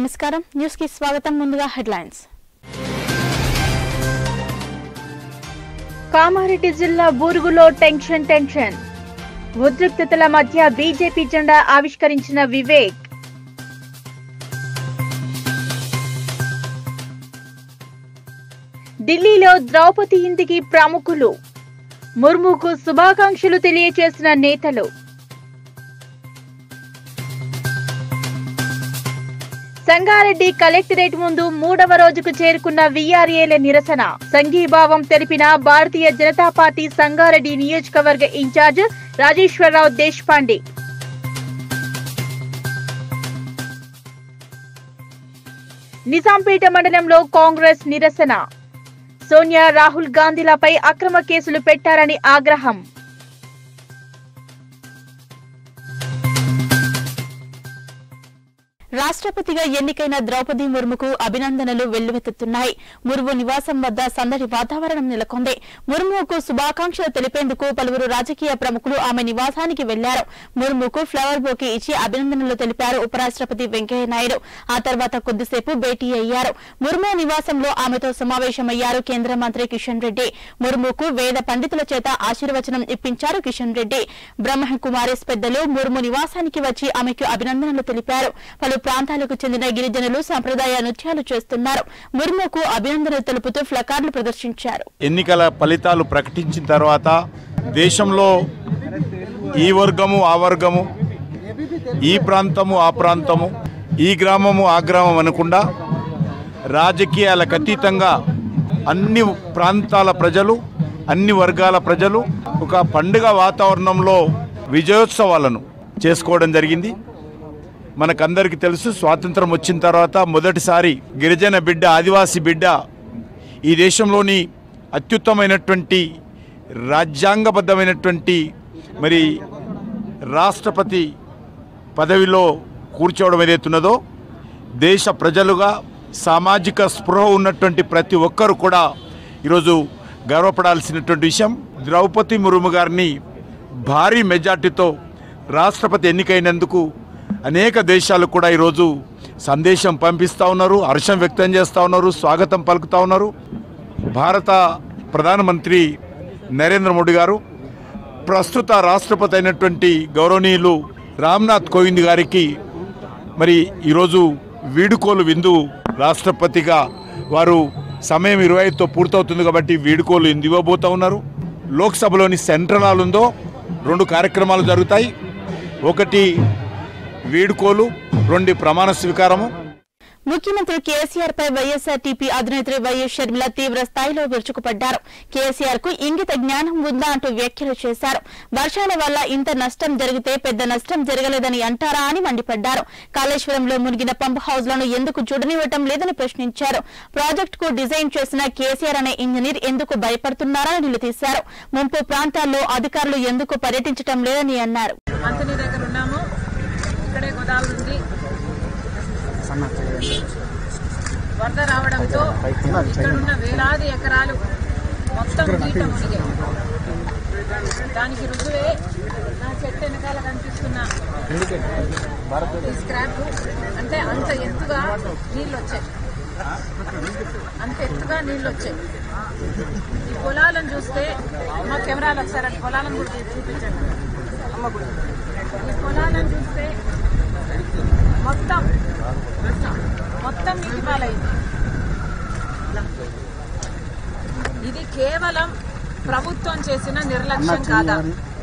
నమస్కారం న్యూస్ కి స్వాగతం ముందుగా హెడ్లైన్స్ కామారెడ్డి జిల్లా బూరుగులో టెన్షన్ టెన్షన్ ఉద్రిక్తతల మధ్య బీజేపీ జెండా ఆవిష్కరించిన వివేక్ ఢిల్లీలో ద్రౌపది ఇంటికి ప్రముఖులు ముర్ముకు శుభాకాంక్షలు తెలియజేసిన నేతలు సంగారెడ్డి కలెక్టరేట్ ముందు మూడవ రోజుకు చేరుకున్న వీఆర్ఏల నిరసన సంఘీభావం తెలిపిన భారతీయ జనతా పార్టీ సంగారెడ్డి నియోజకవర్గ ఇన్ఛార్జ్ రాజేశ్వరరావు దేశపాండే నిజాంపేట మండలంలో కాంగ్రెస్ నిరసన సోనియా రాహుల్ గాంధీలపై అక్రమ కేసులు పెట్టారని ఆగ్రహం రాష్ట్రపతిగా ఎన్నికైన ద్రౌపది ముర్ముకు అభినందనలు వెల్లువెత్తుతున్నాయి ముర్ము నివాసం వద్ద సందడి వాతావరణం నెలకొంది ముర్ముకు శుభాకాంక్షలు తెలిపేందుకు పలువురు రాజకీయ ప్రముఖులు ఆమె నివాసానికి వెళ్లారు ముర్ముకు ఫ్లవర్ బోకి ఇచ్చి అభినందనలు తెలిపారు ఉపరాష్ట్రపతి వెంకయ్యనాయుడు ఆ తర్వాత కొద్దిసేపు భేటీ అయ్యారు ముర్ము నివాసంలో ఆమెతో సమావేశమయ్యారు కేంద్ర మంత్రి కిషన్ రెడ్డి ముర్ముకు వేద పండితుల చేత ఆశీర్వచనం ఇప్పించారు కిషన్ రెడ్డి బ్రహ్మకుమారిస్ పెద్దలు ముర్ము నివాసానికి వచ్చి ఆమెకు అభినందనలు తెలిపారు పలు ప్రాంతాలకు చెందిన గిరిజనులు సంప్రదాయ నృత్యాలు చేస్తున్నారు ముర్ముకు అభినందనలు తెలుపుతూ ఫ్లకార్లు ప్రదర్శించారు ఎన్నికల ఫలితాలు ప్రకటించిన తర్వాత దేశంలో ఈ వర్గము ఆ వర్గము ఈ ప్రాంతము ఆ ప్రాంతము ఈ గ్రామము ఆ గ్రామం అనకుండా రాజకీయాలకు అతీతంగా అన్ని ప్రాంతాల ప్రజలు అన్ని వర్గాల ప్రజలు ఒక పండుగ వాతావరణంలో విజయోత్సవాలను చేసుకోవడం జరిగింది మనకందరికీ తెలుసు స్వాతంత్రం వచ్చిన తర్వాత మొదటిసారి గిరిజన బిడ్డ ఆదివాసీ బిడ్డ ఈ దేశంలోని అత్యుత్తమైనటువంటి రాజ్యాంగబద్ధమైనటువంటి మరి రాష్ట్రపతి పదవిలో కూర్చోవడం ఏదైతున్నదో దేశ ప్రజలుగా సామాజిక స్పృహ ఉన్నటువంటి ప్రతి ఒక్కరు కూడా ఈరోజు గర్వపడాల్సినటువంటి విషయం ద్రౌపది ముర్ము గారిని భారీ మెజార్టీతో రాష్ట్రపతి ఎన్నికైనందుకు అనేక దేశాలు కూడా ఈరోజు సందేశం పంపిస్తూ ఉన్నారు హర్షం వ్యక్తం చేస్తూ ఉన్నారు స్వాగతం పలుకుతూ ఉన్నారు భారత ప్రధానమంత్రి నరేంద్ర మోడీ గారు ప్రస్తుత రాష్ట్రపతి అయినటువంటి గౌరవనీయులు రామ్నాథ్ కోవింద్ గారికి మరి ఈరోజు వీడుకోలు విందు రాష్ట్రపతిగా వారు సమయం ఇరవై ఐదుతో పూర్తవుతుంది కాబట్టి వీడుకోలు విందు ఇవ్వబోతూ ఉన్నారు లోక్సభలోని సెంట్రల్ హాల్ ఉందో రెండు కార్యక్రమాలు జరుగుతాయి ఒకటి వీడుకోలు రెండు ప్రమాణ స్వీకారము ముఖ్యమంత్రి కేసీఆర్ పై వైఎస్ఆర్ టీపీ అధినేత్రి వైఎస్ షర్మిల తీవ్ర స్థాయిలో విరుచుకుపడ్డారు కేసీఆర్ కు ఇంగిత జ్ఞానం ఉందా అంటూ వ్యాఖ్యలు చేశారు వర్షాల వల్ల ఇంత నష్టం జరిగితే పెద్ద నష్టం జరగలేదని అంటారా అని మండిపడ్డారు కాళేశ్వరంలో మునిగిన పంప్ హౌస్ లను ఎందుకు చూడనివ్వటం లేదని ప్రశ్నించారు ప్రాజెక్టు కు డిజైన్ చేసిన కేసీఆర్ అనే ఇంజనీర్ ఎందుకు భయపడుతున్నారని నిలదీశారు ముంపు ప్రాంతాల్లో అధికారులు ఎందుకు పర్యటించటం లేదని అన్నారు మంచినీ దగ్గర ఉన్నాము ఇక్కడే గోదావరి ఉంది వరద రావడంతో ఇక్కడున్న వేలాది ఎకరాలు మొత్తం నీట మునిగాయి దానికి రుజువే నా చెట్టు వెనకాల కనిపిస్తున్న ఈ స్క్రాప్ అంటే అంత ఎత్తుగా నీళ్ళు వచ్చాయి అంత ఎత్తుగా నీళ్ళు వచ్చాయి ఈ పొలాలను చూస్తే మా కెమెరాలు ఒకసారి అటు పొలాలను కూడా చూపించండి ఈ పొలాలను చూస్తే మొత్తం మొత్తం నీటి పాలైంది ఇది కేవలం ప్రభుత్వం చేసిన నిర్లక్ష్యం కాదా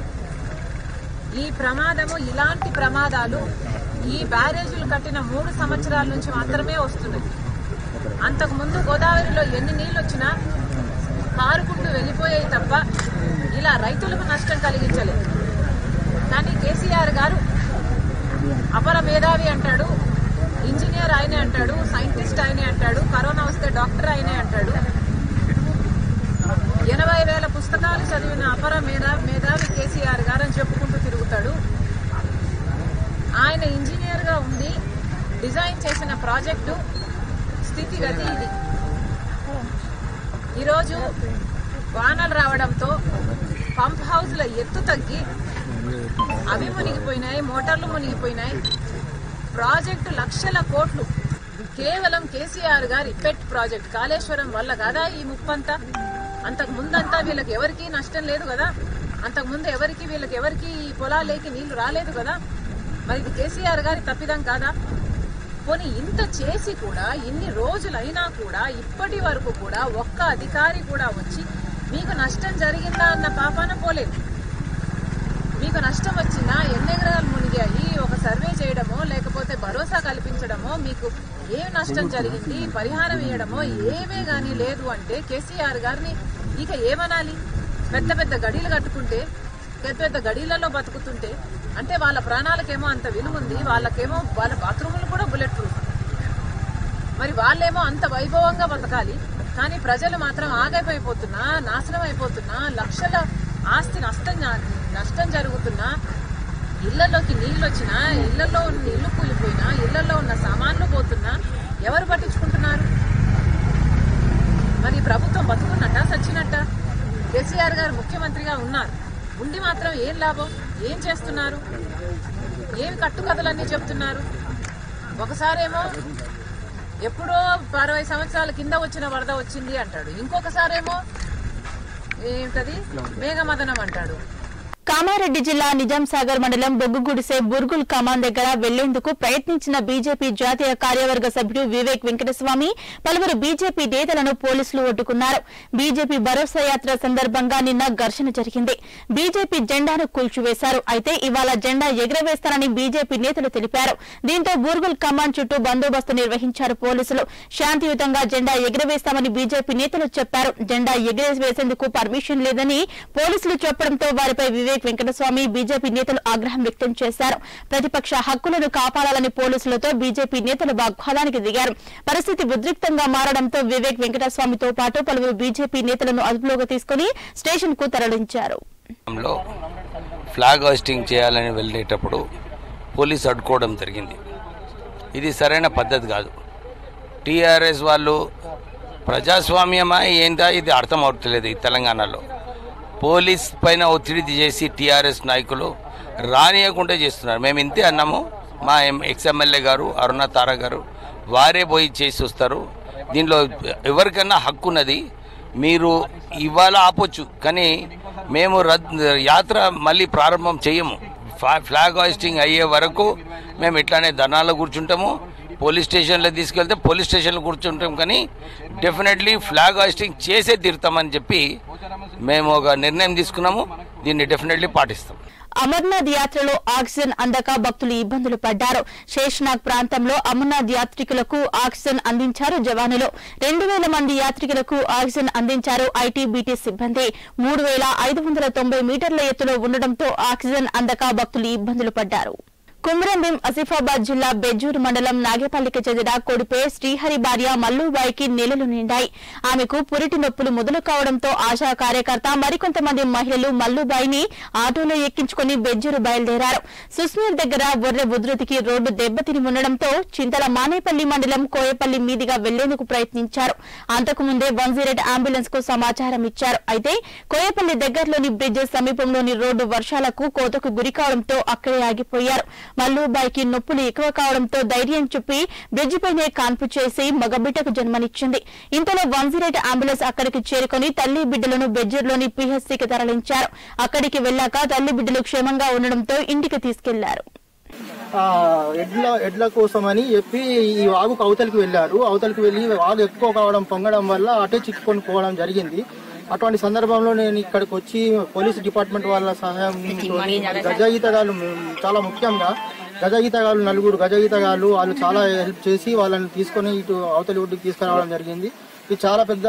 ఈ ప్రమాదము ఇలాంటి ప్రమాదాలు ఈ బ్యారేజీలు కట్టిన మూడు సంవత్సరాల నుంచి మాత్రమే వస్తున్నాయి అంతకు ముందు గోదావరిలో ఎన్ని నీళ్ళు వచ్చినా పారుకుంటూ వెళ్ళిపోయాయి తప్ప ఇలా రైతులకు నష్టం కలిగించలేదు కానీ కేసీఆర్ గారు అపర మేధావి అంటాడు ఇంజనీర్ ఆయనే అంటాడు సైంటిస్ట్ ఆయనే అంటాడు కరోనా వస్తే డాక్టర్ ఆయనే అంటాడు ఎనభై వేల పుస్తకాలు చదివిన అపర మేధా మేధావి కేసీఆర్ గారు అని చెప్పుకుంటూ తిరుగుతాడు ఆయన ఇంజనీర్గా ఉండి డిజైన్ చేసిన ప్రాజెక్టు స్థితిగతి ఇది ఈరోజు వానలు రావడంతో పంప్ హౌస్ల ఎత్తు తగ్గి అవి మునిగిపోయినాయి మోటార్లు మునిగిపోయినాయి ప్రాజెక్టు లక్షల కోట్లు కేవలం కేసీఆర్ గారి పెట్ ప్రాజెక్ట్ కాళేశ్వరం వల్ల కదా ఈ ముప్పంతా అంతకు ముందంతా వీళ్ళకి ఎవరికి నష్టం లేదు కదా అంతకు ముందు ఎవరికి వీళ్ళకి ఎవరికి ఈ పొలాలేకి నీళ్లు రాలేదు కదా మరి ఇది కేసీఆర్ గారి తప్పిదం కాదా పోనీ ఇంత చేసి కూడా ఇన్ని రోజులైనా కూడా ఇప్పటి వరకు కూడా ఒక్క అధికారి కూడా వచ్చి మీకు నష్టం జరిగిందా అన్న పాపాన పోలేదు మీకు నష్టం వచ్చినా ఎన్ని ఎకరాలు మునిగాయి ఒక సర్వే చేయడమో లేకపోతే భరోసా కల్పించడమో మీకు ఏం నష్టం జరిగింది పరిహారం ఇవ్వడమో ఏమీ గానీ లేదు అంటే కేసీఆర్ గారిని ఇక ఏమనాలి పెద్ద పెద్ద గడీలు కట్టుకుంటే పెద్ద పెద్ద గడీలలో బతుకుతుంటే అంటే వాళ్ళ ప్రాణాలకేమో అంత విలువ ఉంది వాళ్ళకేమో వాళ్ళ బాత్రూములు కూడా బుల్లెట్ ప్రూఫ్ మరి వాళ్ళేమో అంత వైభవంగా బతకాలి కానీ ప్రజలు మాత్రం ఆగైపోతున్నా నాశనం అయిపోతున్నా లక్షల ఆస్తి నష్టం నష్టం జరుగుతున్నా ఇళ్లలోకి నీళ్ళు వచ్చినా ఇళ్లలో ఉన్న ఇల్లు కూలిపోయినా ఇళ్లలో ఉన్న సామాన్లు పోతున్నా ఎవరు పట్టించుకుంటున్నారు మరి ప్రభుత్వం బతుకున్నట్ట సచ్చినట్ట కేసీఆర్ గారు ముఖ్యమంత్రిగా ఉన్నారు ఉండి మాత్రం ఏం లాభం ఏం చేస్తున్నారు ఏం కట్టుకథలన్నీ చెప్తున్నారు ఒకసారేమో ఎప్పుడో అరవై సంవత్సరాల కింద వచ్చిన వరద వచ్చింది అంటాడు ఇంకొకసారేమో ఏంటది మేఘమదనం అంటాడు కామారెడ్డి జిల్లా నిజాం సాగర్ మండలం బొగ్గుగుడిసే బుర్గుల్ కమాన్ దగ్గర వెళ్లేందుకు ప్రయత్నించిన బీజేపీ జాతీయ కార్యవర్గ సభ్యుడు వివేక్ వెంకటస్వామి పలువురు బీజేపీ నేతలను పోలీసులు అడ్డుకున్నారు బీజేపీ భరోసా యాత్ర సందర్భంగా నిన్న ఘర్షణ జరిగింది బీజేపీ జెండాను కూల్చివేశారు అయితే ఇవాళ జెండా ఎగురవేస్తారని బీజేపీ నేతలు తెలిపారు దీంతో బూర్గుల్ కమాన్ చుట్టూ బందోబస్తు నిర్వహించారు పోలీసులు శాంతియుతంగా జెండా ఎగురవేస్తామని బీజేపీ నేతలు చెప్పారు జెండా ఎగురవేసేందుకు పర్మిషన్ లేదని పోలీసులు చెప్పడంతో వారిపై వివేక్ వెంకటస్వామి బీజేపీ నేతలు ఆగ్రహం వ్యక్తం చేశారు ప్రతిపక్ష హక్కులను కాపాడాలని పోలీసులతో బీజేపీ నేతలు వాగ్వాదానికి దిగారు పరిస్థితి ఉద్రిక్తంగా మారడంతో వివేక్ వెంకటస్వామితో పాటు పలువురు బీజేపీ నేతలను అదుపులోకి తీసుకుని స్టేషన్ కు తరలించారు లో ఫ్లాగ్ హోస్టింగ్ చేయాలని వెళ్ళేటప్పుడు పోలీసు అడ్డుకోవడం జరిగింది ఇది సరైన పద్ధతి కాదు టీఆర్ఎస్ వాళ్ళు ప్రజాస్వామ్యమా ఏందా ఇది అర్థం అవట్లేదు ఈ తెలంగాణలో పోలీస్ పైన ఒత్తిడి చేసి టీఆర్ఎస్ నాయకులు రానియకుండా చేస్తున్నారు మేము ఇంతే అన్నాము మా ఎం ఎక్స్ఎమ్మెల్యే గారు అరుణ తార గారు వారే పోయి చేసి వస్తారు దీనిలో ఎవరికైనా హక్కు ఉన్నది మీరు ఇవాళ ఆపొచ్చు కానీ మేము రద్ యాత్ర మళ్ళీ ప్రారంభం చేయము ఫ్లా- ఫ్లాగ్ హాయిస్టింగ్ అయ్యే వరకు మేము ఇట్లానే ధనాల్లో కూర్చుంటాము పోలీస్ స్టేషన్లో తీసుకెళ్తే పోలీస్ స్టేషన్లో కూర్చుంటాం కానీ డెఫినెట్లీ ఫ్లాగ్ హాయిస్టింగ్ చేసే తీరుతామని చెప్పి మేము ఒక నిర్ణయం తీసుకున్నాము దీన్ని డెఫినెట్లీ పాటిస్తాం అమర్నాథ్ యాత్రలో ఆక్సిజన్ అందక భక్తులు ఇబ్బందులు పడ్డారు శేషనాగ్ ప్రాంతంలో అమర్నాథ్ యాత్రికులకు ఆక్సిజన్ అందించారు జవానులు రెండు వేల మంది యాత్రికులకు ఆక్సిజన్ అందించారు ఐటీబీటీ సిబ్బంది మూడు వేల ఐదు వందల తొంభై మీటర్ల ఎత్తులో ఉండడంతో ఆక్సిజన్ అందక భక్తులు ఇబ్బందులు పడ్డారు కుమ్రంభీం ఆసిఫాబాద్ జిల్లా బెజ్జూరు మండలం నాగేపల్లికి చెందిన కొడిపే శ్రీహరి భార్య మల్లుబాయికి నెలలు నిండాయి ఆమెకు పురిటి నొప్పులు మొదలు కావడంతో ఆశా కార్యకర్త మరికొంతమంది మహిళలు మల్లుబాయిని ఆటోలో ఎక్కించుకుని బెజ్జూరు బయలుదేరారు సుస్మీర్ దగ్గర బొర్రె ఉధృతికి రోడ్డు దెబ్బతిని ఉండడంతో చింతల మానేపల్లి మండలం కోయపల్లి మీదుగా వెళ్లేందుకు ప్రయత్నించారు అంతకుముందే వన్ జీరో అంబులెన్స్ కు సమాచారం ఇచ్చారు అయితే కోయపల్లి దగ్గరలోని బ్రిడ్జ్ సమీపంలోని రోడ్డు వర్షాలకు కోతకు గురి కావడంతో అక్కడే ఆగిపోయారు మల్లుబాయికి నొప్పులు ఎక్కువ కావడంతో ధైర్యం చెప్పి బ్రిడ్జి పైనే కాన్పు చేసి మగబిడ్డకు జన్మనిచ్చింది ఇంతలో వన్ జీరో అంబులెన్స్ అక్కడికి చేరుకుని తల్లి బిడ్డలను బెజ్జూరులోని పీహెచ్సీకి తరలించారు అక్కడికి వెళ్లాక తల్లి బిడ్డలు క్షేమంగా ఉండడంతో ఇంటికి తీసుకెళ్లారు ఆ, ఎడ్ల ఎడ్ల కోసమని చెప్పి ఈ వాగు అవతలికి వెళ్ళారు అవతలికి వెళ్ళి వాగు ఎక్కువ కావడం పొంగడం వల్ల అటే చిక్కుకొని పోవడం జరిగింది అటువంటి సందర్భంలో నేను ఇక్కడికి వచ్చి పోలీస్ డిపార్ట్మెంట్ వాళ్ళ సహాయం గజ ఈతగాళ్ళు చాలా ముఖ్యంగా గజ ఈతగాళ్ళు నలుగురు గజ ఈతగాళ్ళు వాళ్ళు చాలా హెల్ప్ చేసి వాళ్ళని తీసుకొని ఇటు అవతలి ఒడ్డుకి తీసుకురావడం జరిగింది ఇది చాలా పెద్ద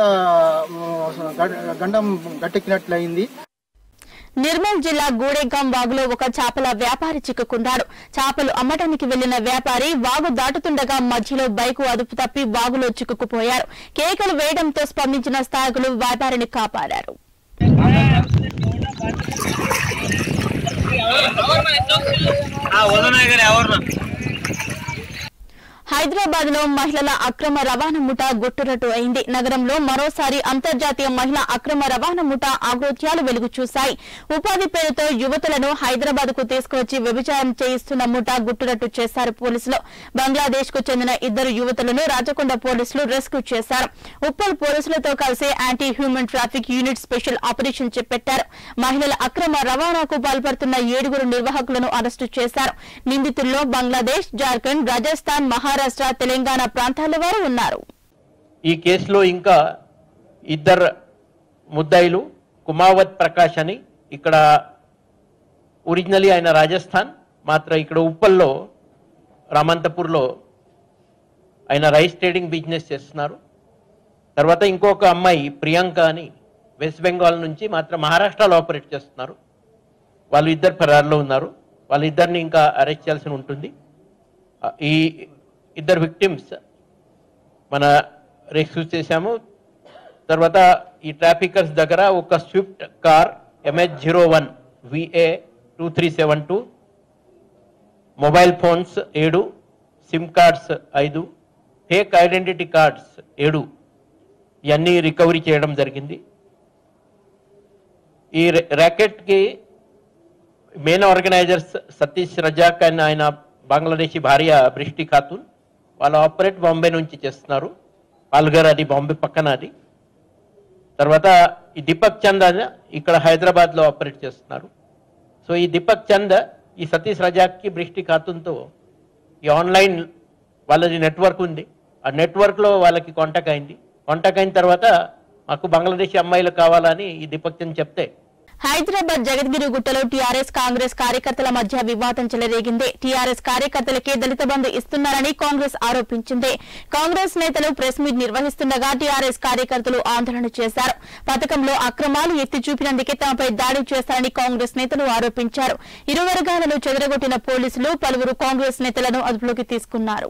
ఆ, గ- గండం గట్టెక్కినట్లయింది నిర్మల్ జిల్లా గూడెగాం వాగులో ఒక చేపల వ్యాపారి చిక్కుకున్నాడు చేపలు అమ్మటానికి వెళ్లిన వ్యాపారి వాగు దాటుతుండగా మధ్యలో బైకు అదుపు తప్పి వాగులో చిక్కుకుపోయారు కేకలు వేయడంతో స్పందించిన స్థానికులు వ్యాపారిని కాపాడారు హైదరాబాద్ లో మహిళల అక్రమ రవాణా ముఠా గుట్టురట్టు అయింది నగరంలో మరోసారి అంతర్జాతీయ మహిళా అక్రమ రవాణా ముఠా ఆకృత్యాలు వెలుగు చూశాయి ఉపాధి పేరుతో యువతులను హైదరాబాద్ కు తీసుకువచ్చి వ్యభిచారం చేయిస్తున్న ముఠా గుట్టురట్టు చేశారు పోలీసులు బంగ్లాదేశ్ కు చెందిన ఇద్దరు యువతులను రాచకొండ పోలీసులు రెస్క్యూ చేశారు ఉప్పల్ పోలీసులతో కలిసి anti human traffic unit special operation చేపట్టారు మహిళల అక్రమ రవాణాకు పాల్పడుతున్న ఏడుగురు నిర్వాహకులను అరెస్టు చేశారు నిందితుల్లో బంగ్లాదేశ్ జార్ఖండ్ రాజస్థాన్ మహారాష్ట్ర తెలంగాణ ప్రాంతాల వారు ఉన్నారు ఈ కేసులో ఇంకా ఇద్దరు ముద్దాయిలు కుమావత్ ప్రకాష్ అని ఇక్కడ ఒరిజినలీ ఆయన రాజస్థాన్ మాత్రం ఇక్కడ ఉప్పల్లో రామంతపూర్లో ఆయన రైస్ ట్రేడింగ్ బిజినెస్ చేస్తున్నారు తర్వాత ఇంకొక అమ్మాయి ప్రియాంక అని వెస్ట్ బెంగాల్ నుంచి మాత్రం మహారాష్ట్రలో ఆపరేట్ చేస్తున్నారు వాళ్ళు ఇద్దరు ఫరార్లో ఉన్నారు వాళ్ళిద్దరిని ఇంకా అరెస్ట్ చేయాల్సి ఉంటుంది ఆ, ఈ ఇద్దరు విక్టిమ్స్ మన రెస్క్యూ చేశాము తర్వాత ఈ ట్రాఫికర్స్ దగ్గర ఒక Swift car MH zero one VA two three seven two mobile phones ఏడు సిమ్ కార్డ్స్ ఐదు ఫేక్ ఐడెంటిటీ కార్డ్స్ ఏడు ఇవన్నీ రికవరీ చేయడం జరిగింది ఈ ర్యా- ర్యాకెట్కి main organisers Satish Razak and ఆయన బంగ్లాదేశీ భార్య బృష్టి ఖాతూన్ వాళ్ళు ఆపరేట్ బాంబే నుంచి చేస్తున్నారు పాల్గర్ అది బాంబే పక్కన అది తర్వాత ఈ దీపక్ చంద్ అని ఇక్కడ హైదరాబాద్లో ఆపరేట్ చేస్తున్నారు సో ఈ దీపక్ చంద్ ఈ సతీష్ రజాక్కి బృష్టి ఖాతూన్తో ఈ ఆన్లైన్ వాళ్ళది నెట్వర్క్ ఉంది ఆ నెట్వర్క్లో వాళ్ళకి కాంటాక్ట్ అయింది కాంటాక్ట్ అయిన తర్వాత మాకు బంగ్లాదేశీ అమ్మాయిలు కావాలని ఈ దీపక్ చంద్ చెప్తే హైదరాబాద్ జగద్గిరి గుట్టలో టీఆర్ఎస్ కాంగ్రెస్ కార్యకర్తల మధ్య వివాదం చెలరేగింది టీఆర్ఎస్ కార్యకర్తలకే దళిత బంధు ఇస్తున్నారని కాంగ్రెస్ ఆరోపించింది కాంగ్రెస్ నేతలు ప్రెస్ మీట్ నిర్వహిస్తుండగా టీఆర్ఎస్ కార్యకర్తలు ఆందోళన చేశారు పథకంలో అక్రమాలు ఎత్తి చూపినందుకే తమపై దాడి చేస్తారని కాంగ్రెస్ నేతలు ఆరోపించారు ఇరు వర్గాలను చెదరగొట్టిన పోలీసులు పలువురు కాంగ్రెస్ నేతలను అదుపులోకి తీసుకున్నారు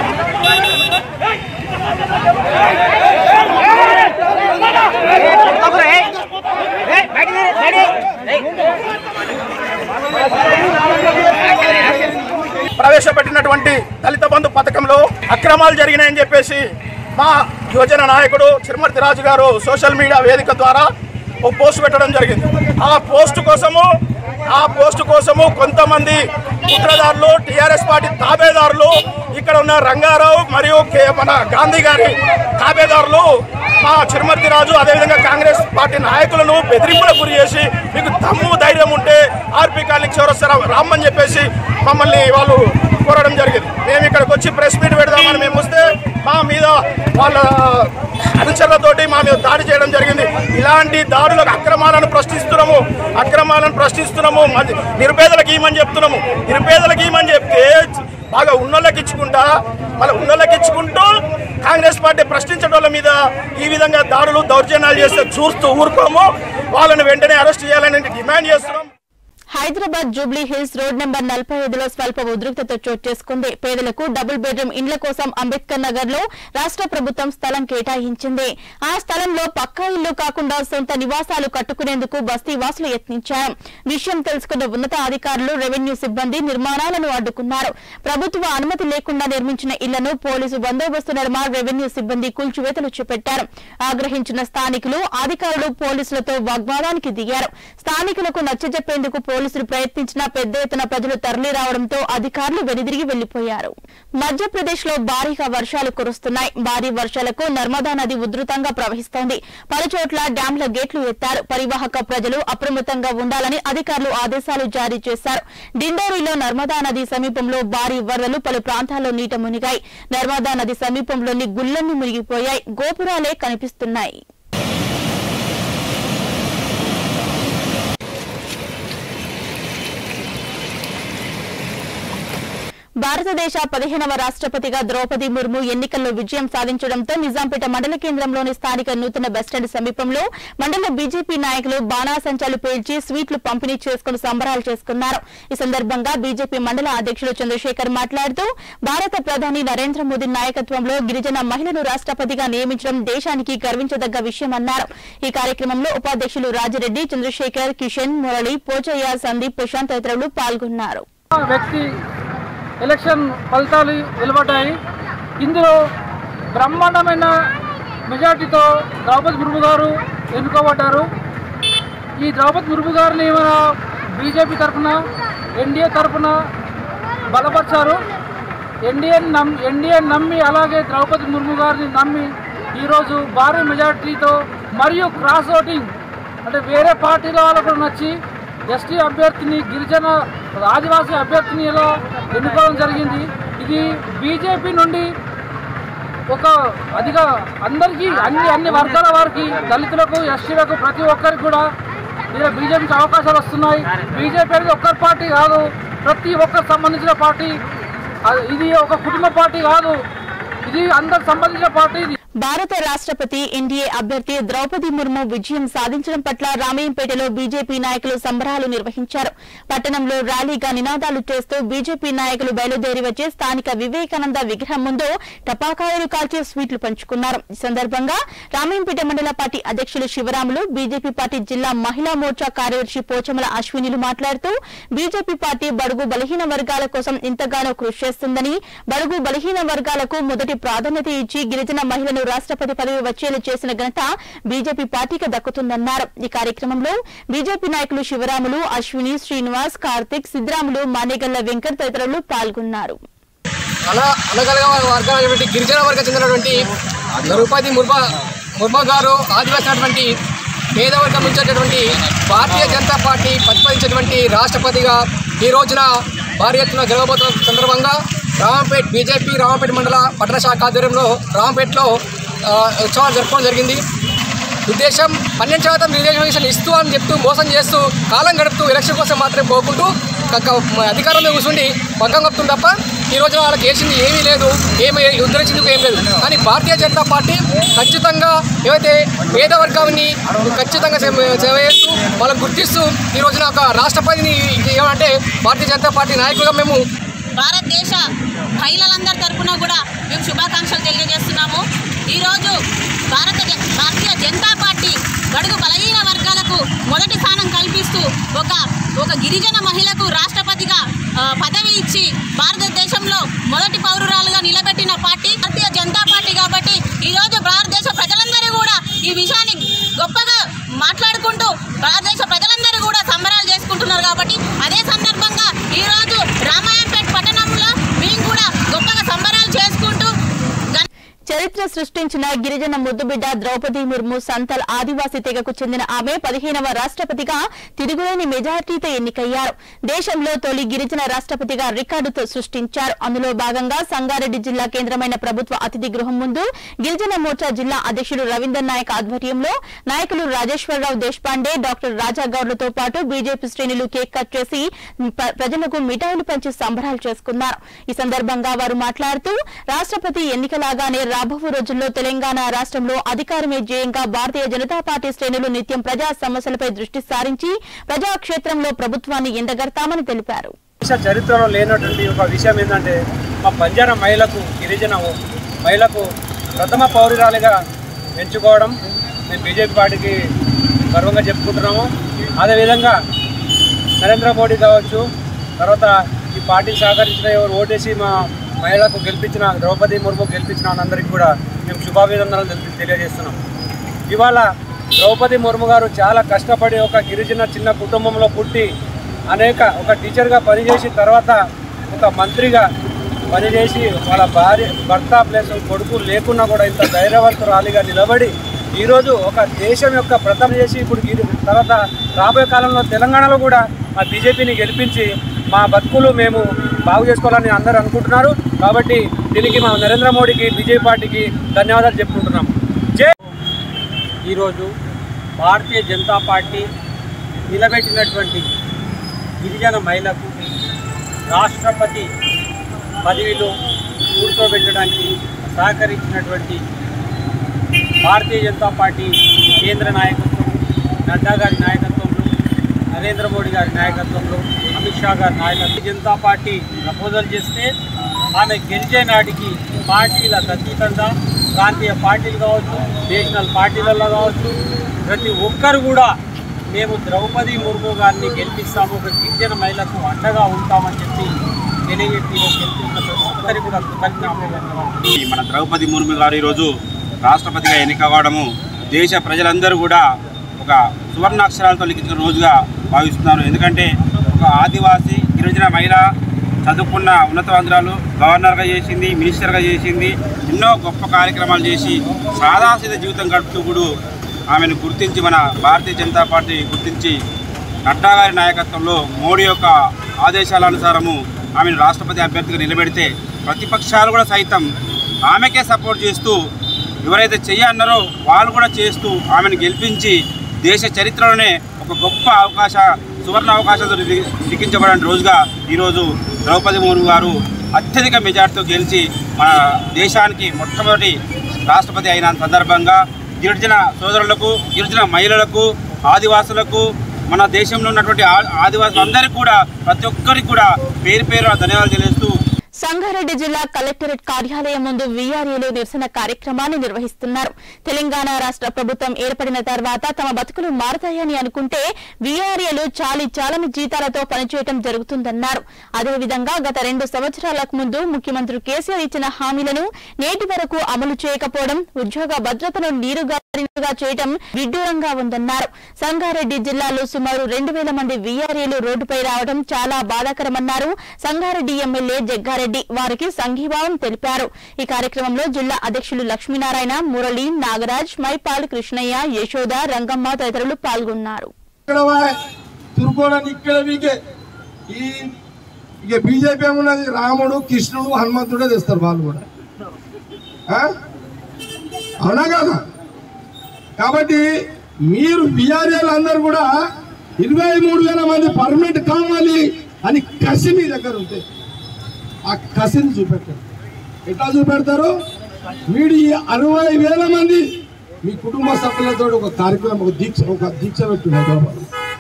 ప్రవేశపెట్టినటువంటి దళిత బంధు పథకంలో అక్రమాలు జరిగినాయని చెప్పేసి మా యువజన నాయకుడు చిరుమర్తి రాజు గారు సోషల్ మీడియా వేదిక ద్వారా ఒక పోస్ట్ పెట్టడం జరిగింది ఆ పోస్ట్ కోసము ఆ పోస్ట్ కోసము కొంతమంది కుట్రదారులు టీఆర్ఎస్ పార్టీ తాబేదారులు ఇక్కడ ఉన్న రంగారావు మరియు కే- మన గాంధీ గారి తాబేదారులు మా చిరుమర్తి రాజు అదేవిధంగా కాంగ్రెస్ పార్టీ నాయకులను బెదిరింపులకు గురి చేసి మీకు దమ్ము ధైర్యం ఉంటే ఆర్పీ కాలనీ చౌరస్తా రామ్మని చెప్పేసి మమ్మల్ని వాళ్ళు కోరడం జరిగింది మేము ఇక్కడికి వచ్చి ప్రెస్ మీట్ పెడదామని మేము వస్తే మా మీద వాళ్ళ అనుచరులతోటి మా మీద దాడి చేయడం జరిగింది ఇలాంటి దాడులకు అక్రమాలను ప్రశ్నిస్తున్నాము అక్రమాలను ప్రశ్నిస్తున్నాము మంది- నిరుపేదలకు ఇవ్వమని చెప్తున్నాము నిరుపేదలకు ఇవ్వమని చెప్తే బాగా ఉన్నోళ్ళకి ఇచ్చుకుంటా మళ్ళీ ఉన్నోళ్ళకి ఇచ్చుకుంటూ కాంగ్రెస్ పార్టీ ప్రశ్నించడం వాళ్ళ మీద ఈ విధంగా దాడులు దౌర్జన్యాలు చేస్తే చూస్తూ ఊరుకోము వాళ్ళని వెంటనే అరెస్ట్ చేయాలని డిమాండ్ చేస్తున్నాం హైదరాబాద్ జూబ్లీ హిల్స్ రోడ్ నెంబర్ నలభై ఐదులో స్వల్ప ఉద్రిక్తత చోటు చేసుకుంది పేదలకు డబుల్ బెడ్రూమ్ ఇండ్ల కోసం అంబేద్కర్ నగర్ లో రాష్ట్ర ప్రభుత్వం స్థలం కేటాయించింది ఆ స్థలంలో పక్కా ఇల్లు కాకుండా సొంత నివాసాలు కట్టుకునేందుకు బస్తీ వాసులు యత్నించారు విషయం తెలుసుకున్న ఉన్నత అధికారులు రెవెన్యూ సిబ్బంది నిర్మాణాలను అడ్డుకున్నారు ప్రభుత్వ అనుమతి లేకుండా నిర్మించిన ఇళ్లను పోలీసు బందోబస్తు నడుమ రెవెన్యూ సిబ్బంది కూల్చివేతలు చేపట్టారు ఆగ్రహించిన స్థానికులు అధికారులు పోలీసులతో వాగ్వాదానికి దిగారు స్థానికులకు నచ్చజెప్పేందుకు పోలీసులు ప్రయత్నించినా పెద్ద ఎత్తున ప్రజలు తరలి రావడంతో అధికారులు వెనుదిరిగి వెళ్లిపోయారు మధ్యప్రదేశ్ లో భారీగా వర్షాలు కురుస్తున్నాయి భారీ వర్షాలకు నర్మదా నది ఉధృతంగా ప్రవహిస్తోంది పలుచోట్ల డ్యాంల గేట్లు ఎత్తారు పరివాహక ప్రజలు అప్రమత్తంగా ఉండాలని అధికారులు ఆదేశాలు జారీ చేశారు డిండోరిలో నర్మదా నది సమీపంలో భారీ వరదలు పలు ప్రాంతాల్లో నీట మునిగాయి నర్మదా నది సమీపంలోని గుళ్లన్నీ మునిగిపోయాయి గోపురాలే కనిపిస్తున్నాయి భారతదేశ పదిహేనవ రాష్ట్రపతిగా ద్రౌపది ముర్ము ఎన్నికల్లో విజయం సాధించడంతో నిజాంపేట మండల కేంద్రంలోని స్థానిక నూతన బస్టాండ్ సమీపంలో మండల బీజేపీ నాయకులు బాణాసంచాలు పేల్చి స్వీట్లు పంపిణీ చేసుకుని సంబరాలు చేసుకున్నారు ఈ సందర్భంగా బీజేపీ మండల అధ్యక్షులు చంద్రశేఖర్ మాట్లాడుతూ భారత ప్రధాని నరేంద్ర మోదీ నాయకత్వంలో గిరిజన మహిళను రాష్ట్రపతిగా నియమించడం దేశానికి గర్వించదగ్గ విషయమన్నారు ఈ కార్యక్రమంలో ఉపాధ్యక్షులు రాజిరెడ్డి చంద్రశేఖర్ కిషన్ మురళి పోచయ్య సందీప్ ప్రశాంత్ తదితరులు పాల్గొన్నారు వ్యక్తి ఎలక్షన్ ఫలితాలు వెలువడ్డాయి ఇందులో బ్రహ్మాండమైన మెజార్టీతో ద్రౌపది ముర్ము గారు ఎన్నుకోబడ్డారు ఈ ద్రౌపది ముర్ము గారిని మన బీజేపీ తరఫున ఎన్డీఏ తరఫున బలపరిచారు ఎన్డీఏ నమ్ ఎన్డీఏ నమ్మి అలాగే ద్రౌపది ముర్ము గారిని నమ్మి ఈరోజు భారీ మెజార్టీతో మరియు క్రాస్ ఓటింగ్ అంటే వేరే పార్టీల వాళ్ళకు కూడా నచ్చి ఎస్టీ అభ్యర్థిని గిరిజన ఆదివాసీ అభ్యర్థిని ఇలా ఎన్నుకోవడం జరిగింది ఇది బీజేపీ నుండి ఒక అదిగా అందరికీ అన్ని అన్ని వర్గాల వారికి దళితులకు ఎస్టీలకు ప్రతి ఒక్కరికి కూడా ఇలా బీజేపీకి అవకాశాలు వస్తున్నాయి బీజేపీ అనేది ఒక్కరి పార్టీ కాదు ప్రతి ఒక్కరికి సంబంధించిన పార్టీ అది- ఇది ఒక కుటుంబ పార్టీ కాదు ఇది అందరికి సంబంధించిన పార్టీ ఇది భారత రాష్ట్రపతి ఎన్డీఏ అభ్యర్థి ద్రౌపది ముర్ము విజయం సాధించడం పట్ల రామయ్యంపేటలో బీజేపీ నాయకులు సంబరాలు నిర్వహించారు పట్టణంలో ర్యాలీగా నినాదాలు చేస్తూ బీజేపీ నాయకులు బయలుదేరి వచ్చి స్థానిక వివేకానంద విగ్రహం ముందు టపాకాయలు కాల్చి స్వీట్లు పంచుకున్నారు ఈ సందర్భంగా రామయ్యంపేట మండల పార్టీ అధ్యక్షులు శివరాములు బీజేపీ పార్టీ జిల్లా మహిళా మోర్చా కార్యదర్శి పోచమల అశ్వినిలు మాట్లాడుతూ బీజేపీ పార్టీ బడుగు బలహీన వర్గాల కోసం ఇంతగానో కృషి చేస్తుందని బడుగు బలహీన వర్గాలకు మొదటి ప్రాధాన్యత ఇచ్చి గిరిజన మహిళను రాష్ట్రపతి పదవి వచ్చేలా చేసిన ఘనత బీజేపీ పార్టీకి దక్కుతుందన్నారు ఈ కార్యక్రమంలో బీజేపీ నాయకులు శివరాములు అశ్విని శ్రీనివాస్ కార్తిక్ సిద్రాములు మానేగల్ల వెంకట్ తదితరులు పాల్గొన్నారు అలా అనగలగా వర్గాలైనటువంటి గిరిజన వర్గం చెందినటువంటి ద్రౌపది ముర్మ ముర్మ గారు ఆదివాసినటువంటి పేదవర్గం నుంచేటటువంటి భారతీయ జనతా పార్టీ ప్రతిపాదించినటువంటి రాష్ట్రపతిగా ఈ రోజున భారీ ఎత్తున గెలవబోతున్న సందర్భంగా రామంపేట్ బీజేపీ రామంపేట మండల పట్టణ శాఖ ఆధ్వర్యంలో రామంపేటలో ఆ, ఉత్సవాలు జరుపుకోవడం జరిగింది ఉద్దేశం పన్నెండు శాతం రిజర్వేషన్ ఇస్తూ అని చెప్తూ మోసం చేస్తూ కాలం గడుపుతూ ఎలక్షన్ కోసం మాత్రమే పోకుంటూ క- క- అధికారంలో కూర్చుండి పక్కం కప్పుతుంది తప్ప ఈ రోజున వాళ్ళకి చేసింది ఏమీ లేదు ఏమి ఉద్ధరించింది ఏం లేదు కానీ భారతీయ జనతా పార్టీ ఖచ్చితంగా ఏవైతే పేద వర్గాన్ని ఖచ్చితంగా సేవ సేవ చేస్తూ వాళ్ళని గుర్తిస్తూ ఈ రోజున ఒక రాష్ట్రపతిని ఏమంటే భారతీయ జనతా పార్టీ నాయకులుగా మేము భారతదేశ మహిళలందరి తరపున కూడా మేము శుభాకాంక్షలు తెలియజేస్తున్నాము ఈరోజు భారత జ- భారతీయ జనతా పార్టీ బడుగు బలహీన వర్గాలకు మొదటి స్థానం కల్పిస్తూ ఒక ఒక గిరిజన మహిళకు రాష్ట్రపతిగా ఆ, పదవి ఇచ్చి భారతదేశంలో మొదటి పౌరురాలుగా నిలబెట్టిన పార్టీ భారతీయ జనతా పార్టీ కాబట్టి ఈరోజు భారతదేశ ప్రజలందరూ కూడా ఈ విషయాన్ని గొప్పగా మాట్లాడుకుంటూ భారతదేశ ప్రజలందరూ కూడా సంబరాలు చేసుకుంటున్నారు కాబట్టి అదే సందర్భంగా ఈరోజు రామాయంపేట పట్టణంలో మేము కూడా గొప్పగా సంబరాలు చేసుకుంటూ గణ- చరిత్ర సృష్టించిన గిరిజన ముద్దుబిడ్డ ద్రౌపది ముర్ము సంతల్ ఆదివాసీ తెగకు చెందిన ఆమె పదిహేనవ రాష్ట్రపతిగా తిరుగులేని మెజార్టీతో ఎన్నికయ్యారు దేశంలో తొలి గిరిజన రాష్ట్రపతిగా రికార్డుతో సృష్టించారు అందులో భాగంగా సంగారెడ్డి జిల్లా కేంద్రమైన ప్రభుత్వ అతిథి గృహం ముందు గిరిజన మోర్చా జిల్లా అధ్యక్షుడు రవీందర్ నాయక్ ఆధ్వర్యంలో నాయకులు రాజేశ్వరరావు దేశపాండే డాక్టర్ రాజాగౌడ్లతో పాటు బీజేపీ శ్రేణులు కేక్ కట్ చేసి ప్ర- ప్రజలకు మిఠాయిలు పంచి సంబరాలు చేసుకున్నారు ఈ సందర్భంగా వారు మాట్లాడుతూ రాష్ట్రపతి ఎన్నికలాగానే రాబో రోజుల్లో తెలంగాణ రాష్ట్రంలో అధికారమే ధ్యేయంగా భారతీయ జనతా పార్టీ శ్రేణులు నిత్యం ప్రజా సమస్యలపై దృష్టి సారించి ప్రజాక్షేత్రంలో ప్రభుత్వాన్ని ఎండగడతామని తెలిపారు దేశ చరిత్రలో లేనటువంటి ఒక విషయం ఏంటంటే మా బంజారా మహిళకు గిరిజన మహిళకు ప్రథమ పౌరురాలిగా ఎంచుకోవడం మేము బీజేపీ పార్టీకి గర్వంగా చెప్పుకుంటున్నాము అదేవిధంగా నరేంద్ర మోడీ కావచ్చు తర్వాత ఈ పార్టీకి సహకరించిన ఎవరు ఓటేసి మా మహిళలకు గెలిపించిన ద్రౌపది ముర్ము గెలిపించిన వాళ్ళందరికీ కూడా మేము శుభాభినందనలు తెలి- తెలియజేస్తున్నాం ఇవాళ ద్రౌపది ముర్ము గారు చాలా కష్టపడి ఒక గిరిజన చిన్న కుటుంబంలో పుట్టి అనేక ఒక టీచర్గా పనిచేసి తర్వాత ఒక మంత్రిగా పనిచేసి వాళ్ళ భార్య భర్త ప్లస్ కొడుకు లేకున్నా కూడా ఇంత ధైర్యవంతురాలిగా నిలబడి ఈరోజు ఒక దేశం యొక్క ప్రథమ చేసి ఇప్పుడు గిరి- తర్వాత రాబోయే కాలంలో తెలంగాణలో కూడా మా బీజేపీని గెలిపించి మా బతుకులు మేము బాగు చేసుకోవాలని అందరూ అనుకుంటున్నారు కాబట్టి దీనికి మా నరేంద్ర మోడీకి బీజేపీ పార్టీకి ధన్యవాదాలు చెప్పుకుంటున్నాం జై ఈరోజు భారతీయ జనతా పార్టీ నిలబెట్టినటువంటి గిరిజన మహిళకు రాష్ట్రపతి పదవిలో కూర్చోబెట్టడానికి సహకరించినటువంటి భారతీయ జనతా పార్టీ కేంద్ర నాయకత్వం నడ్డా గారి నాయకత్వంలో నరేంద్ర మోడీ గారి నాయకత్వంలో అమిత్ షా గారి నాయకత్వం జనతా పార్టీ ప్రపోజల్ చేస్తే ఆమె గెలిచే నాటికి పార్టీల అతీతంగా ప్రాంతీయ పార్టీలు కావచ్చు నేషనల్ పార్టీలలో కావచ్చు ప్రతి ఒక్కరు కూడా మేము ద్రౌపది ముర్ము గారిని గెలిపిస్తాము ఒక గిరిజన మహిళకు అండగా ఉంటామని చెప్పి తెలియజెప్పి గెలిపించిన ఒక్కరికి కూడా కృతజ్ఞతలు ఈ మన ద్రౌపది ముర్ము గారు ఈరోజు రాష్ట్రపతిగా ఎన్నిక కావడము దేశ ప్రజలందరూ కూడా ఒక సువర్ణాక్షరాలతో లిఖించిన రోజుగా భావిస్తున్నారు ఎందుకంటే ఒక ఆదివాసీ గిరిజన మహిళ చదువుకున్న ఉన్నతవంతురాలు గవర్నర్గా చేసింది మినిస్టర్గా చేసింది ఎన్నో గొప్ప కార్యక్రమాలు చేసి సాదాసీద జీవితం గడుపుతూ కూడా ఆమెను గుర్తించి మన భారతీయ జనతా పార్టీ గుర్తించి నడ్డా గారి నాయకత్వంలో మోడీ యొక్క ఆదేశాల అనుసారము ఆమెను రాష్ట్రపతి అభ్యర్థిగా నిలబెడితే ప్రతిపక్షాలు కూడా సైతం ఆమెకే సపోర్ట్ చేస్తూ ఎవరైతే చెయ్యన్నారో వాళ్ళు కూడా చేస్తూ ఆమెను గెలిపించి దేశ చరిత్రలోనే ఒక గొప్ప అవకాశ సువర్ణ అవకాశాలతో లి- లిఖించబడిన రోజుగా ఈరోజు ద్రౌపది ముర్ము గారు అత్యధిక మెజార్టీతో గెలిచి మన దేశానికి మొట్టమొదటి రాష్ట్రపతి అయిన సందర్భంగా గిరిజన సోదరులకు గిరిజన మహిళలకు ఆదివాసులకు మన దేశంలో ఉన్నటువంటి ఆ- ఆదివాసులందరికీ కూడా ప్రతి ఒక్కరికి కూడా పేరు పేరు ధన్యవాదాలు తెలియజేస్తూ సంగారెడ్డి జిల్లా కలెక్టరేట్ కార్యాలయం ముందు వీఆర్ఏలు నిరసన కార్యక్రమాన్ని నిర్వహిస్తున్నారు తెలంగాణ రాష్ట్ర ప్రభుత్వం ఏర్పడిన తర్వాత తమ బతుకులు మారతాయని అనుకుంటే వీఆర్ఏలు చాలి చాలని జీతాలతో పనిచేయడం జరుగుతుందన్నారు అదేవిధంగా గత రెండు సంవత్సరాలకు ముందు ముఖ్యమంత్రి కేసీఆర్ ఇచ్చిన హామీలను నేటి వరకు అమలు చేయకపోవడం ఉద్యోగ భద్రతను నీరుగారిగా చేయడం విడ్డూరంగా ఉందన్నారు సంగారెడ్డి జిల్లాలో సుమారు రెండు వేల మంది వీఆర్ఏలు రోడ్డుపై రావడం చాలా బాధాకరమన్నారు సంగారెడ్డి ఎమ్మెల్యే జగ్గారెడ్డి వారికి సంఘీభావం తెలిపారు ఈ కార్యక్రమంలో జిల్లా అధ్యక్షులు లక్ష్మీనారాయణ మురళి నాగరాజ్ మైపాల్ కృష్ణయ్య యశోద రంగమ్మ తదితరులు పాల్గొన్నారు ఇక్కడ తురుకోవడానికి ఇక్కడ మీకే ఈ ఇక బీజేపీ ఏమున్నది రాముడు కృష్ణుడు హనుమంతుడే తెస్తారు వాళ్ళు కూడా ఆ? అవునా కదా కాబట్టి మీరు బీఆర్ఏలు అందరూ కూడా ఇరవై మూడు వేల మంది పర్మనెంట్ కావాలి అని కసి మీ దగ్గర ఉంది ఆ కసిని చూపెట్టారు ఎట్లా చూపెడతారు వీడు ఈ అరవై వేల మంది మీ కుటుంబ సభ్యులతో ఒక కార్యక్రమం ఒక దీక్ష ఒక దీక్ష పెట్టి హైదరాబాద్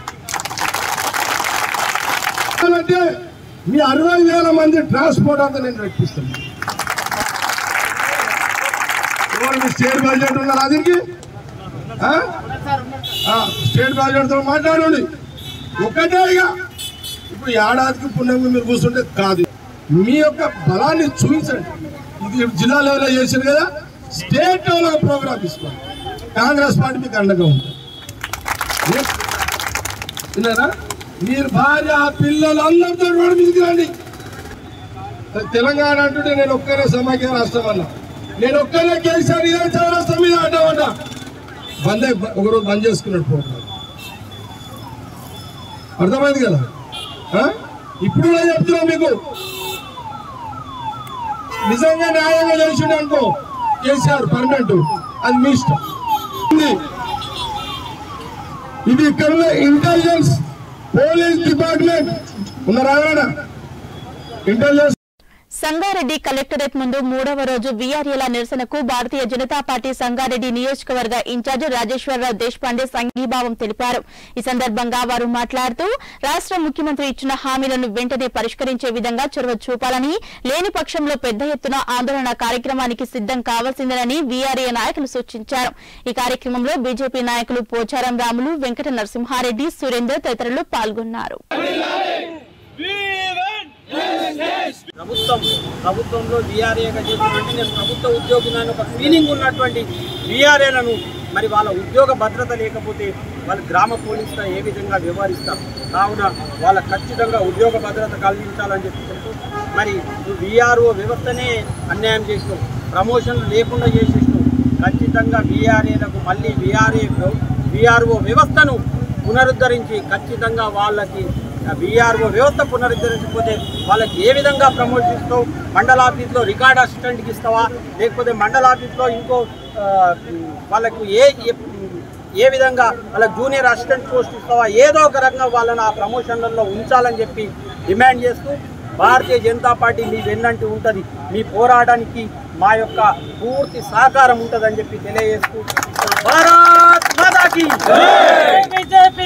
అంటే మీ అరవై వేల మంది ట్రాన్స్పోర్ట్ అంతా నేను రక్షిస్తాను ఎవరు మీ స్టేట్ బడ్జెట్ ఉన్నారు దీనికి ఆ? ఆ, స్టేట్ బడ్జెట్ తో మాట్లాడండి ఒకటే ఇక ఇప్పుడు ఏడాదికి పుణ్యం మీరు కూర్చుంటే కాదు మీ యొక్క బలాన్ని చూపించండి ఇది జిల్లా లెవెల్లో చేశారు కదా స్టేట్ లెవెల్ ప్రోగ్రామ్ తీసుకోండి కాంగ్రెస్ పార్టీ మీకు అండగా ఉంటుంది విన్నారా మీరు భార్య పిల్లలు అందరితో రోడ్డు మీదకి రండి తెలంగాణ అంటుంటే నేను ఒక్కనే సమాఖ్య రాష్ట్రం అన్నా నేను ఒక్కనే కేసీఆర్ ఇదే చౌరస్తా మీద అడ్డమన్నా బంద్ అయి- ఒకరోజు బంద్ చేసుకున్నాడు ప్రోగ్రామ్ అర్థమైంది కదా ఆ? ఇప్పుడు కూడా చెప్తున్నా మీకు నిజంగా న్యాయంగా చేసిండు అనుకో కేసీఆర్ పర్మనెంట్ అది మీ ఇష్టం ఉంది. ఇది ఇక్కడ ఉన్న ఇంటెలిజెన్స్ పోలీస్ డిపార్ట్మెంట్ ఉన్నారా ఎవరైనా? ఇంటెలిజెన్స్ సంగారెడ్డి కలెక్టరేట్ ముందు మూడవ రోజు వీఆర్ఏల నిరసనకు భారతీయ జనతా పార్టీ సంగారెడ్డి నియోజకవర్గ ఇన్ఛార్జ్ రాజేశ్వరరావు దేశపాండే సంఘీభావం తెలిపారు ఈ సందర్భంగా వారు మాట్లాడుతూ రాష్ట్ర ముఖ్యమంత్రి ఇచ్చిన హామీలను వెంటనే పరిష్కరించే విధంగా చొరవ చూపాలని లేని పక్షంలో పెద్ద ఎత్తున ఆందోళన కార్యక్రమానికి సిద్దం కావాల్సిందేనని వీఆర్ఏ నాయకులు సూచించారు ఈ కార్యక్రమంలో బీజేపీ నాయకులు పోచారం రాములు వెంకట నరసింహారెడ్డి సురేందర్ తదితరులు పాల్గొన్నారు ప్రభుత్వం ప్రభుత్వంలో వీఆర్ఏగా చేసినటువంటి నేను ప్రభుత్వ ఉద్యోగిని ఒక ఫీలింగ్ ఉన్నటువంటి వీఆర్ఏలను మరి వాళ్ళ ఉద్యోగ భద్రత లేకపోతే వాళ్ళు గ్రామ పోలీసుగా ఏ విధంగా వ్యవహరిస్తారు కావున వాళ్ళ ఖచ్చితంగా ఉద్యోగ భద్రత కలిగించాలని చెప్పి చెప్తూ మరి వీఆర్ఓ వ్యవస్థనే అన్యాయం చేసినాం ప్రమోషన్లు లేకుండా చేసేసినాం ఖచ్చితంగా వీఆర్ఏలకు మళ్ళీ వీఆర్ఏ వీఆర్ఓ వ్యవస్థను పునరుద్ధరించి ఖచ్చితంగా వాళ్ళకి బీఆర్ఓ వ్యవస్థ పునరుద్ధరించకపోతే వాళ్ళకి ఏ విధంగా ప్రమోట్ ఇస్తావు మండల ఆఫీస్లో రికార్డ్ అసిస్టెంట్కి ఇస్తావా లేకపోతే మండల ఆఫీస్లో ఇంకో ఆ, వాళ్ళకు ఏ ఏ- ఏ విధంగా వాళ్ళకి జూనియర్ అసిస్టెంట్ పోస్ట్ ఇస్తావా ఏదో ఒక రకంగా వాళ్ళని ఆ ప్రమోషన్లలో ఉంచాలని చెప్పి డిమాండ్ చేస్తూ భారతీయ జనతా పార్టీ మీ వెన్నంటి ఉంటుంది మీ పోరాటానికి మా యొక్క పూర్తి సహకారం ఉంటుందని చెప్పి తెలియజేస్తూ భారత్ మాతాకి బీజేపీ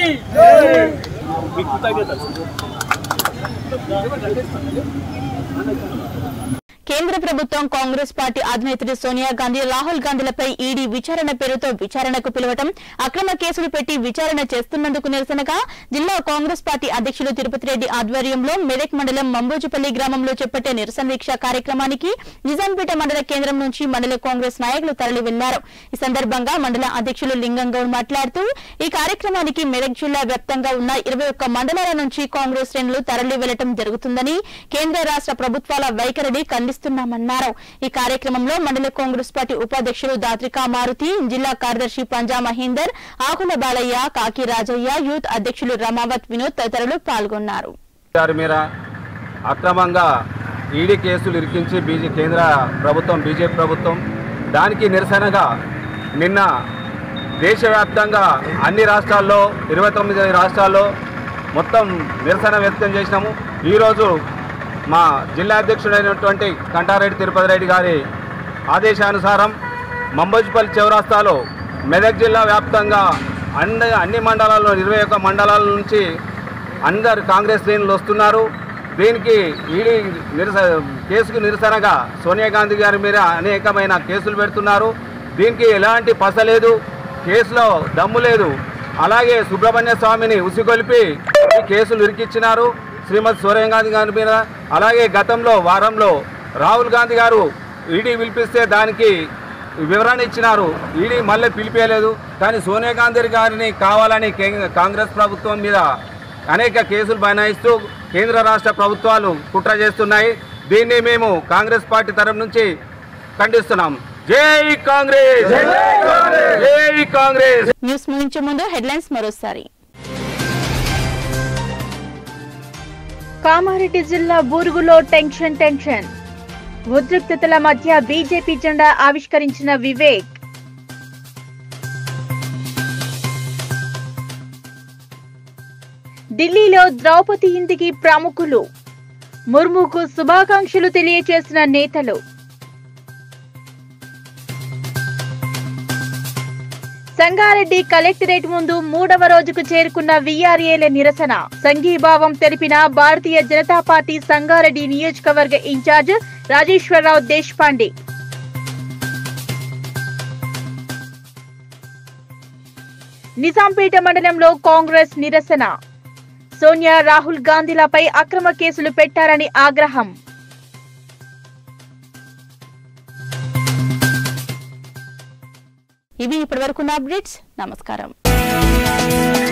కేంద్ర ప్రభుత్వం కాంగ్రెస్ పార్టీ అధినేత్రి సోనియా గాంధీ రాహుల్ గాంధీలపై ఈడీ విచారణ పేరుతో విచారణకు పిలవటం అక్రమ కేసులు పెట్టి విచారణ చేస్తున్నందుకు నిరసనగా జిల్లా కాంగ్రెస్ పార్టీ అధ్యక్షులు తిరుపతి రెడ్డి ఆధ్వర్యంలో మెదక్ మండలం మంబోజుపల్లి గ్రామంలో చేపట్టే నిరసన దీక్ష కార్యక్రమానికి నిజాంపేట మండల కేంద్రం నుంచి మండల కాంగ్రెస్ నాయకులు తరలి వెళ్లారు ఈ సందర్భంగా మండల అధ్యక్షులు లింగం గౌడ్ మాట్లాడుతూ ఈ కార్యక్రమానికి మెదక్ జిల్లా వ్యాప్తంగా ఉన్న ఇరవై ఒక్క మండలాల నుంచి కాంగ్రెస్ శ్రేణులు తరలి వెళ్లడం జరుగుతుందని కేంద్ర రాష్ట్ర ప్రభుత్వాల వైఖరిని ఖండిస్తున్నామన్నారు ఈ కార్యక్రమంలో మండల కాంగ్రెస్ పార్టీ ఉపాధ్యక్షులు దాత్రికా మారుతి జిల్లా కార్యదర్శి పంజా మహేందర్ ఆకుల బాలయ్య కాకి రాజయ్య యూత్ అధ్యక్షులు రమావత్ వినోద్ తదితరులు పాల్గొన్నారు గారి మీద అక్రమంగా ఈడీ కేసులు ఇరికించి బీజే కేంద్ర ప్రభుత్వం బీజేపీ ప్రభుత్వం దానికి నిరసనగా నిన్న దేశవ్యాప్తంగా అన్ని రాష్ట్రాల్లో ఇరవై తొమ్మిది రాష్ట్రాల్లో మొత్తం నిరసన వ్యక్తం చేసినాము ఈరోజు మా జిల్లా అధ్యక్షుడైనటువంటి కంటారెడ్డి తిరుపతి రెడ్డి గారి ఆదేశానుసారం మంబోజిపల్లి చౌరాస్తాలో మెదక్ జిల్లా వ్యాప్తంగా అన్ని అన్ని మండలాల్లో ఇరవై ఒక్క మండలాల నుంచి అందరు కాంగ్రెస్ శ్రేణులు వస్తున్నారు దీనికి ఈడీ నిరస కేసుకు నిరసనగా సోనియా గాంధీ గారి మీద అనేకమైన కేసులు పెడుతున్నారు దీనికి ఎలాంటి పస లేదు కేసులో దమ్ము లేదు అలాగే సుబ్రహ్మణ్య స్వామిని ఉసిగొలిపి ఈ కేసులు ఇరికిచ్చినారు శ్రీమతి సోనియా గాంధీ గారి మీద అలాగే గతంలో వారంలో రాహుల్ గాంధీ గారు ఈడీ పిలిపిస్తే దానికి వివరణ ఇచ్చినారు ఈడీ మళ్ళీ పిలిపేయలేదు కానీ సోనియా గాంధీ గారిని కావాలని కే- కాంగ్రెస్ ప్రభుత్వం మీద అనేక కేసులు బనాయిస్తూ కేంద్ర రాష్ట్ర ప్రభుత్వాలు కుట్ర చేస్తున్నాయి దీన్ని మేము కాంగ్రెస్ పార్టీ తరఫు నుంచి ఖండిస్తున్నాం జై కాంగ్రెస్ జై కాంగ్రెస్ న్యూస్ ముగించే ముందు హెడ్లైన్స్ మరోసారి కామారెడ్డి జిల్లా బూరుగులో టెన్షన్ టెన్షన్ ఉద్రిక్తతల మధ్య బీజేపీ జెండా ఆవిష్కరించిన వివేక్ ఢిల్లీలో ద్రౌపది ఇంటికి ప్రముఖులు ముర్ముకు శుభాకాంక్షలు తెలియజేసిన నేతలు సంగారెడ్డి కలెక్టరేట్ ముందు మూడవ రోజుకు చేరుకున్న వీఆర్ఏల నిరసన సంఘీభావం తెలిపిన భారతీయ జనతా పార్టీ సంగారెడ్డి నియోజకవర్గ ఇన్ఛార్జ్ రాజేశ్వరరావు దేశపాండే నిజాంపేట మండలంలో కాంగ్రెస్ నిరసన సోనియా రాహుల్ గాంధీలపై అక్రమ కేసులు పెట్టారని ఆగ్రహం ఇవి ఇప్పటివరకున్న అప్డేట్స్ నమస్కారం